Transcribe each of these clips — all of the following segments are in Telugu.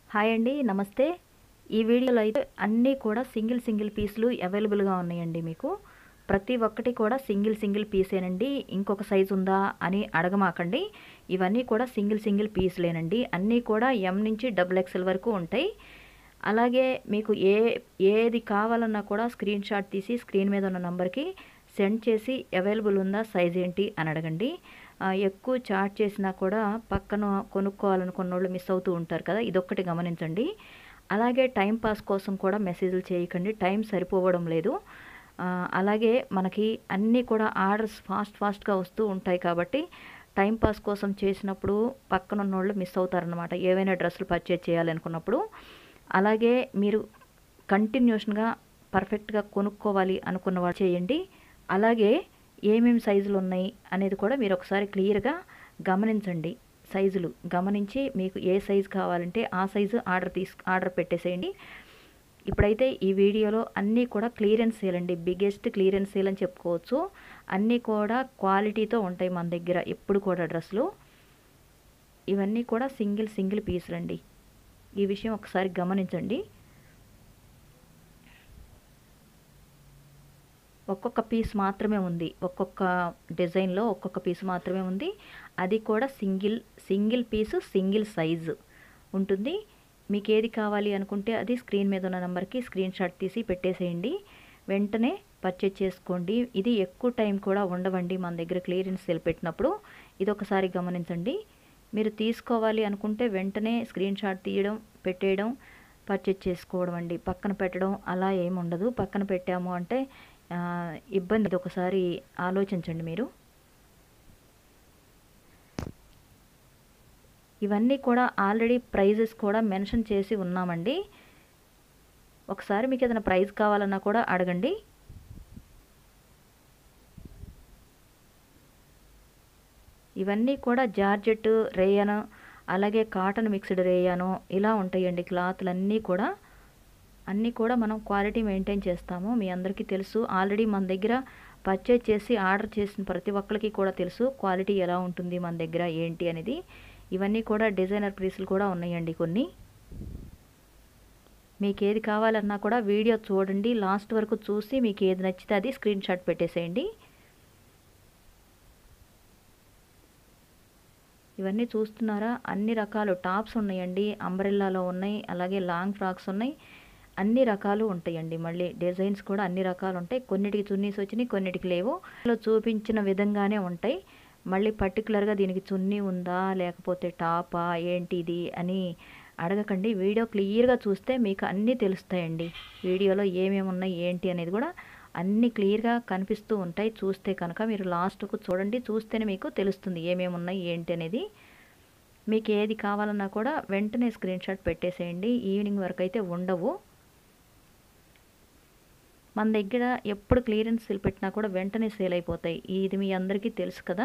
హాయ్ అండి నమస్తే ఈ వీడియోలో అయితే అన్నీ కూడా సింగిల్ సింగిల్ పీసులు అవైలబుల్గా ఉన్నాయండి మీకు ప్రతి ఒక్కటి కూడా సింగిల్ సింగిల్ పీసేనండి ఇంకొక సైజు ఉందా అని అడగమాకండి ఇవన్నీ కూడా సింగిల్ సింగిల్ పీసులేనండి అన్నీ కూడా ఎం నుంచి డబుల్ ఎక్స్ఎల్ వరకు ఉంటాయి అలాగే మీకు ఏ ఏది కావాలన్నా కూడా స్క్రీన్ షాట్ తీసి స్క్రీన్ మీద ఉన్న నంబర్కి సెండ్ చేసి అవైలబుల్ ఉందా సైజ్ ఏంటి అని అడగండి ఆ, ఎక్కువ చాట్ చేసినా కూడా పక్కన కొనుక్కోవాలనుకున్న వాళ్ళు మిస్ అవుతూ ఉంటారు కదా ఇదొక్కటి గమనించండి అలాగే టైం పాస్ కోసం కూడా మెసేజ్లు చేయకండి టైం సరిపోవడం లేదు ఆ, అలాగే మనకి అన్నీ కూడా ఆర్డర్స్ ఫాస్ట్ ఫాస్ట్గా వస్తూ ఉంటాయి కాబట్టి టైం పాస్ కోసం చేసినప్పుడు పక్కన ఉన్న వాళ్ళు మిస్ అవుతారనమాట ఏవైనా డ్రెస్సులు పర్చేజ్ చేయాలనుకున్నప్పుడు అలాగే మీరు కంటిన్యూషన్గా పర్ఫెక్ట్గా కొనుక్కోవాలి అనుకున్న వాళ్ళు చేయండి అలాగే ఏమేమి సైజులు ఉన్నాయి అనేది కూడా మీరు ఒకసారి క్లియర్గా గమనించండి సైజులు గమనించి మీకు ఏ సైజు కావాలంటే ఆ సైజు ఆర్డర్ తీసు ఆర్డర్ పెట్టేసేయండి ఇప్పుడైతే ఈ వీడియోలో అన్నీ కూడా క్లియరెన్స్ సేల్ అండి బిగ్గెస్ట్ క్లియరెన్స్ సేల్ అని చెప్పుకోవచ్చు అన్నీ కూడా క్వాలిటీతో ఉంటాయి మన దగ్గర ఎప్పుడు కూడా డ్రెస్సులు ఇవన్నీ కూడా సింగిల్ సింగిల్ పీసులు అండి ఈ విషయం ఒకసారి గమనించండి ఒక్కొక్క పీస్ మాత్రమే ఉంది ఒక్కొక్క డిజైన్లో ఒక్కొక్క పీస్ మాత్రమే ఉంది అది కూడా single single piece single size ఉంటుంది మీకు ఏది కావాలి అనుకుంటే అది స్క్రీన్ మీద ఉన్న నెంబర్కి స్క్రీన్ షాట్ తీసి పెట్టేసేయండి వెంటనే పర్చేజ్ చేసుకోండి ఇది ఎక్కువ టైం కూడా ఉండవండి మన దగ్గర క్లియరెన్స్ సేల్ పెట్టినప్పుడు ఇది ఒకసారి గమనించండి మీరు తీసుకోవాలి అనుకుంటే వెంటనే స్క్రీన్ షాట్ తీయడం పెట్టేయడం పర్చేజ్ చేసుకోవడం అండి పక్కన పెట్టడం అలా ఏమి ఉండదు పక్కన పెట్టాము అంటే ఆ, ఇబ్బంది ఇది ఒకసారి ఆలోచించండి మీరు ఇవన్నీ కూడా ఆల్రెడీ ప్రైజెస్ కూడా మెన్షన్ చేసి ఉన్నామండి ఒకసారి మీకు ఏదైనా ప్రైజ్ కావాలన్నా కూడా అడగండి ఇవన్నీ కూడా జార్జెట్ రేయను అలాగే కాటన్ మిక్స్డ్ రేయను ఇలా ఉంటాయండి క్లాత్లు అన్నీ కూడా అన్నీ కూడా మనం క్వాలిటీ మెయింటైన్ చేస్తాము మీ అందరికీ తెలుసు ఆల్రెడీ మన దగ్గర పర్చేజ్ చేసి ఆర్డర్ చేసిన ప్రతి ఒక్కరికి కూడా తెలుసు క్వాలిటీ ఎలా ఉంటుంది మన దగ్గర ఏంటి అనేది ఇవన్నీ కూడా డిజైనర్ పీసులు కూడా ఉన్నాయండి కొన్ని మీకు ఏది కావాలన్నా కూడా వీడియో చూడండి లాస్ట్ వరకు చూసి మీకు ఏది నచ్చితే అది స్క్రీన్ షాట్ పెట్టేసేయండి ఇవన్నీ చూస్తున్నారా అన్ని రకాలు టాప్స్ ఉన్నాయండి అంబ్రెల్లాలో ఉన్నాయి అలాగే లాంగ్ ఫ్రాక్స్ ఉన్నాయి అన్ని రకాలు ఉంటాయండి మళ్ళీ డిజైన్స్ కూడా అన్ని రకాలు ఉంటాయి కొన్నిటికి చున్నీస్ వచ్చినాయి కొన్నిటికి లేవు ఇందులో చూపించిన విధంగానే ఉంటాయి మళ్ళీ పర్టికులర్గా దీనికి చున్నీ ఉందా లేకపోతే టాపా ఏంటి ఇది అని అడగకండి వీడియో క్లియర్గా చూస్తే మీకు అన్నీ తెలుస్తాయండి వీడియోలో ఏమేమి ఉన్నాయి ఏంటి అనేది కూడా అన్నీ క్లియర్గా కనిపిస్తూ ఉంటాయి చూస్తే కనుక మీరు లాస్ట్కు చూడండి చూస్తేనే మీకు తెలుస్తుంది ఏమేమి ఉన్నాయి ఏంటి అనేది మీకు ఏది కావాలన్నా కూడా వెంటనే స్క్రీన్ షాట్ పెట్టేసేయండి ఈవినింగ్ వరకు అయితే ఉండవు మన దగ్గర ఎప్పుడు క్లియరెన్స్ సేల్ పెట్టినా కూడా వెంటనే సేల్ అయిపోతాయి ఇది మీ అందరికీ తెలుసు కదా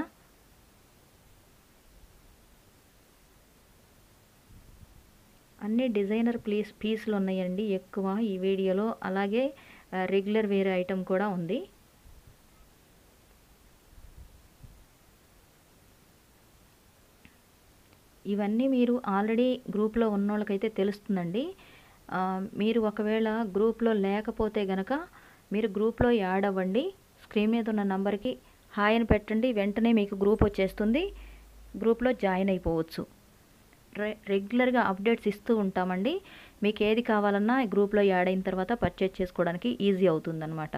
అన్ని డిజైనర్ ప్లీస్ పీసులు ఉన్నాయండి ఎక్కువ ఈ వీడియోలో అలాగే రెగ్యులర్ వేరే ఐటమ్ కూడా ఉంది ఇవన్నీ మీరు ఆల్రెడీ గ్రూప్లో ఉన్న వాళ్ళకైతే తెలుస్తుందండి ఆ, మీరు ఒకవేళ గ్రూప్లో లేకపోతే గనక మీరు గ్రూప్లో యాడ్ అవ్వండి స్క్రీన్ మీద ఉన్న నంబర్కి హాయ్ అని పెట్టండి వెంటనే మీకు గ్రూప్ వచ్చేస్తుంది గ్రూప్లో జాయిన్ అయిపోవచ్చు రె రెగ్యులర్గా అప్డేట్స్ ఇస్తూ ఉంటామండి మీకు ఏది కావాలన్నా ఈ గ్రూప్లో యాడ్ అయిన తర్వాత పర్చేజ్ చేసుకోవడానికి ఈజీ అవుతుందన్నమాట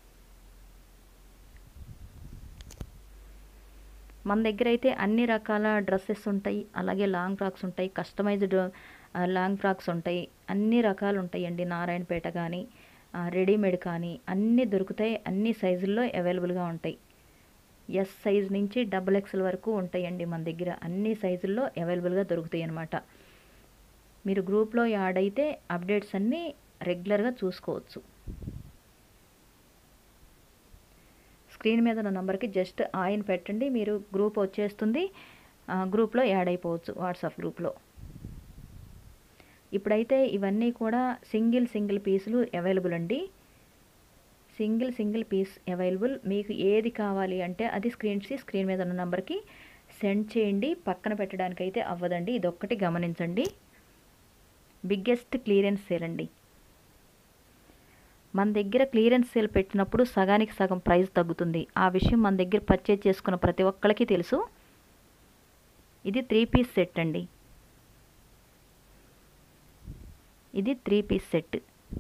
మన దగ్గర అయితే అన్ని రకాల డ్రెస్సెస్ ఉంటాయి అలాగే లాంగ్ ఫ్రాక్స్ ఉంటాయి కస్టమైజ్డ్ లాంగ్ ఫ్రాక్స్ ఉంటాయి అన్ని రకాలు ఉంటాయండి నారాయణపేట కానీ రెడీమేడ్ కానీ అన్నీ దొరుకుతాయి అన్ని సైజుల్లో అవైలబుల్గా ఉంటాయి ఎస్ సైజ్ నుంచి డబుల్ ఎక్స్ఎల్ వరకు ఉంటాయండి మన దగ్గర అన్ని సైజుల్లో అవైలబుల్గా దొరుకుతాయి అన్నమాట మీరు గ్రూప్లో యాడ్ అయితే అప్డేట్స్ అన్నీ రెగ్యులర్గా చూసుకోవచ్చు స్క్రీన్ మీద ఉన్న నంబర్కి జస్ట్ ఆయన పెట్టండి మీరు గ్రూప్ వచ్చేస్తుంది ఆ, గ్రూప్లో యాడ్ అయిపోవచ్చు వాట్సాప్ గ్రూప్లో ఇప్పుడైతే ఇవన్నీ కూడా సింగిల్ సింగిల్ పీసులు అవైలబుల్ అండి సింగిల్ సింగిల్ పీస్ అవైలబుల్ మీకు ఏది కావాలి అంటే అది స్క్రీన్ స్క్రీన్ మీద ఉన్న నెంబర్కి సెండ్ చేయండి పక్కన పెట్టడానికైతే అవ్వదండి ఇదొక్కటి గమనించండి బిగ్గెస్ట్ క్లియరెన్స్ సేల్ అండి మన దగ్గర క్లియరెన్స్ సేల్ పెట్టినప్పుడు సగానికి సగం ప్రైస్ తగ్గుతుంది ఆ విషయం మన దగ్గర పర్చేజ్ చేసుకున్న ప్రతి ఒక్కరికి తెలుసు ఇది త్రీ పీస్ సెట్ అండి ఇది త్రీ పీస్ సెట్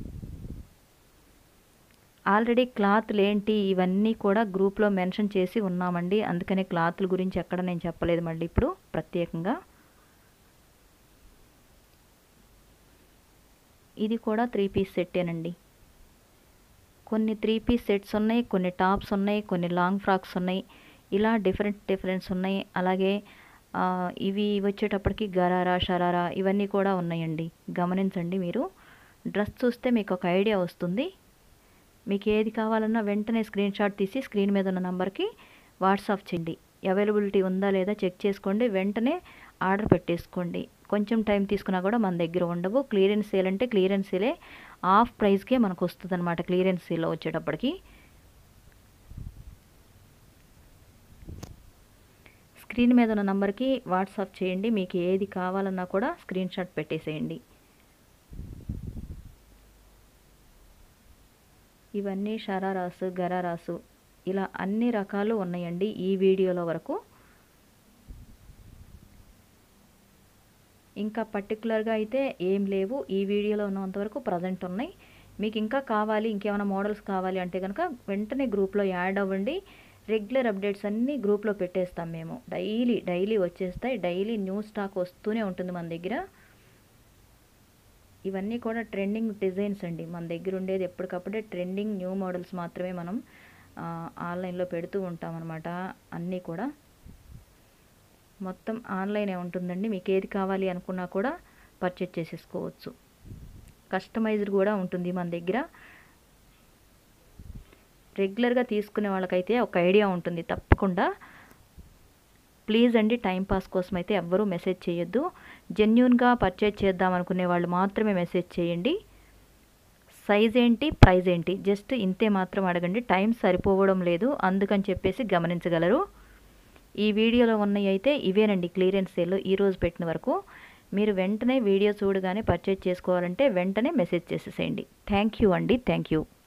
ఆల్రెడీ క్లాత్లు ఏంటి ఇవన్నీ కూడా గ్రూప్లో మెన్షన్ చేసి ఉన్నామండి అందుకనే క్లాత్ల గురించి ఎక్కడ నేను చెప్పలేదు మళ్ళీ ఇప్పుడు ప్రత్యేకంగా ఇది కూడా త్రీ పీస్ సెట్టేనండి కొన్ని త్రీ పీస్ సెట్స్ ఉన్నాయి కొన్ని టాప్స్ ఉన్నాయి కొన్ని లాంగ్ ఫ్రాక్స్ ఉన్నాయి ఇలా డిఫరెంట్ డిఫరెంట్స్ ఉన్నాయి అలాగే ఇవి వచ్చేటప్పటికి గరారా షరారా ఇవన్నీ కూడా ఉన్నాయండి గమనించండి మీరు డ్రెస్ చూస్తే మీకు ఒక ఐడియా వస్తుంది మీకు ఏది కావాలన్నా వెంటనే స్క్రీన్ షాట్ తీసి స్క్రీన్ మీద ఉన్న నెంబర్కి వాట్సాప్ చేయండి అవైలబిలిటీ ఉందా లేదా చెక్ చేసుకోండి వెంటనే ఆర్డర్ పెట్టేసుకోండి కొంచెం టైం తీసుకున్నా కూడా మన దగ్గర ఉండవు క్లియరెన్స్ సేల్ అంటే క్లియరెన్స్ సేలే ఆఫ్ ప్రైస్కే మనకు వస్తుంది అనమాట క్లియరెన్స్ సేల్లో వచ్చేటప్పటికి స్క్రీన్ మీద ఉన్న నంబర్కి వాట్సాప్ చేయండి మీకు ఏది కావాలన్నా కూడా స్క్రీన్ షాట్ పెట్టేసేయండి ఇవన్నీ షరారాసు గరారాసు ఇలా అన్ని రకాలు ఉన్నాయండి ఈ వీడియోలో వరకు ఇంకా పర్టికులర్గా అయితే ఏం లేవు ఈ వీడియోలో ఉన్నంతవరకు ప్రజెంట్ ఉన్నాయి మీకు ఇంకా కావాలి ఇంకేమైనా మోడల్స్ కావాలి అంటే కనుక వెంటనే గ్రూప్లో యాడ్ అవ్వండి రెగ్యులర్ అప్డేట్స్ అన్నీ గ్రూప్లో పెట్టేస్తాం మేము డైలీ డైలీ వచ్చేస్తాయి డైలీ న్యూ స్టాక్ వస్తూనే ఉంటుంది మన దగ్గర ఇవన్నీ కూడా ట్రెండింగ్ డిజైన్స్ అండి మన దగ్గర ఉండేది ఎప్పటికప్పుడే ట్రెండింగ్ న్యూ మోడల్స్ మాత్రమే మనం ఆన్లైన్లో పెడుతూ ఉంటాం అనమాట అన్నీ కూడా మొత్తం ఆన్లైనే ఉంటుందండి మీకు ఏది కావాలి అనుకున్నా కూడా పర్చేజ్ చేసేసుకోవచ్చు కస్టమైజ్డ్ కూడా ఉంటుంది మన దగ్గర రెగ్యులర్గా తీసుకునే వాళ్ళకైతే ఒక ఐడియా ఉంటుంది తప్పకుండా ప్లీజ్ అండి టైంపాస్ కోసం అయితే ఎవ్వరూ మెసేజ్ చేయొద్దు జెన్యున్గా పర్చేజ్ చేద్దాం అనుకునే వాళ్ళు మాత్రమే మెసేజ్ చేయండి సైజ్ ఏంటి ప్రైజ్ ఏంటి జస్ట్ ఇంతే మాత్రం అడగండి టైం సరిపోవడం లేదు అందుకని చెప్పేసి గమనించగలరు ఈ వీడియోలో ఉన్నవి అయితే ఇవేనండి క్లియరెన్స్ సేల్ ఈరోజు పెట్టిన వరకు మీరు వెంటనే వీడియో చూడగానే పర్చేజ్ చేసుకోవాలంటే వెంటనే మెసేజ్ చేసేసేయండి థ్యాంక్ యూ అండి థ్యాంక్ యూ